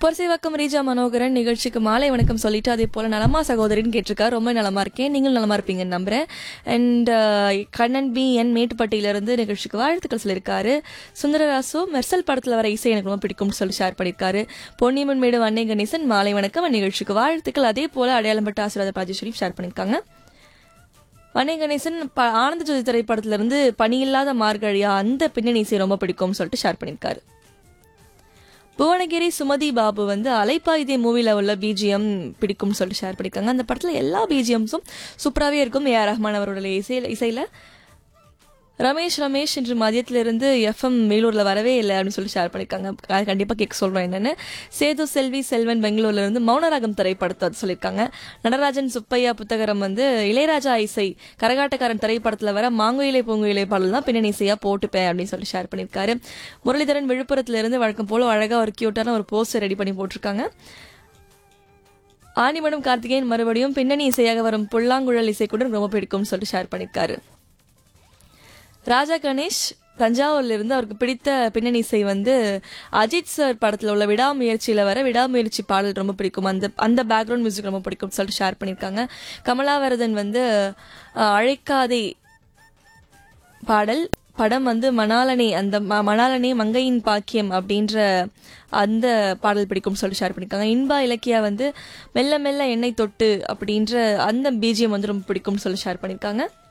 பொரசைவாக்கம் ரீஜா மனோகரன் நிகழ்ச்சிக்கு மாலை வணக்கம் சொல்லிட்டு அதே போல நலமா சகோதரின்னு கேட்டிருக்காரு ரொம்ப நலமா இருக்கேன் நீங்களும் நலமா இருப்பீங்கன்னு நம்புறேன் அண்ட் கண்ணன் பி என் மேட்டுப்பட்டியிலிருந்து நிகழ்ச்சிக்கு வாழ்த்துக்கள் சொல்லியிருக்காரு சுந்தரராசு மெர்சல் படத்துல வர இசை எனக்கு ரொம்ப பிடிக்கும்னு சொல்லி ஷேர் பண்ணியிருக்காரு பொன்னியம்மன் மேடு அன்னை கணேசன் மாலை வணக்கம் நிகழ்ச்சிக்கு வாழ்த்துக்கள் அதே போல அடையாளம்பட்ட ஆசீர்வாத ராஜேஸ்வரி ஷேர் பண்ணியிருக்காங்க வன்னை கணேசன் ப- ஆனந்த ஜோதி திரைப்படத்துல இருந்து பணியில்லாத மார்கழியா அந்த பின்னணி இசை ரொம்ப பிடிக்கும்னு சொல்லிட்டு ஷேர் பண்ணியிருக்காரு புவனகிரி சுமதி பாபு வந்து அலைப்பாயுதே மூவில உள்ள பிஜிஎம் பிடிக்கும்னு சொல்லிட்டு ஷேர் பண்ணியிருக்காங்க அந்த படத்துல எல்லா பிஜிஎம்ஸும் சூப்பராகவே இருக்கும் ஏஆர் ரஹ்மான் அவரோட இசையில இசையில ரமேஷ் ரமேஷ் இன்று மதியத்திலிருந்து எஃப்எம் வேலூர்ல வரவே இல்லை அப்படின்னு சொல்லி ஷேர் பண்ணியிருக்காங்க க- கண்டிப்பா கேட்க சொல்றோம் என்னன்னு சேது செல்வி செல்வன் பெங்களூர்ல இருந்து மௌனராகம் திரைப்படத்தை வந்து சொல்லியிருக்காங்க நடராஜன் சுப்பையா புத்தகரம் வந்து இளையராஜா இசை கரகாட்டக்காரன் திரைப்படத்துல வர மாங்குயிலே பூங்குயிலே பாடல் தான் பின்னணி இசையா போட்டுப்பேன் அப்படின்னு சொல்லி ஷேர் பண்ணியிருக்காரு முரளிதரன் விழுப்புரத்துல இருந்து வழக்கம் போல அழகா ஒரு கியூட்டான ஒரு போஸ்டர் ரெடி பண்ணி போட்டிருக்காங்க ஆணிமடம் கார்த்திகேயன் மறுபடியும் பின்னணி இசையாக வரும் புல்லாங்குழல் இசை கூட எனக்கு ரொம்ப பிடிக்கும்னு சொல்லிட்டு ஷேர் பண்ணியிருக்காரு ராஜா கணேஷ் தஞ்சாவூர்ல இருந்து அவருக்கு பிடித்த பின்னணி இசை வந்து அஜித் சார் படத்துல உள்ள விடாமுயற்சியில வர விடாமுயற்சி பாடல் ரொம்ப பிடிக்கும் அந்த அந்த பேக்ரவுண்ட் மியூசிக் ரொம்ப பிடிக்கும்னு சொல்லிட்டு ஷேர் பண்ணியிருக்காங்க கமலாவரதன் வந்து அஹ், அழைக்காதே பாடல் படம் வந்து மணாலனே அந்த ம- மணாலனே மங்கையின் பாக்கியம் அப்படின்ற அந்த பாடல் பிடிக்கும் சொல்லி ஷேர் பண்ணியிருக்காங்க இன்பா இலக்கியா வந்து மெல்ல மெல்ல எண்ணெய் தொட்டு அப்படின்ற அந்த பிஜிஎம் வந்து ரொம்ப பிடிக்கும்னு சொல்லி ஷேர் பண்ணியிருக்காங்க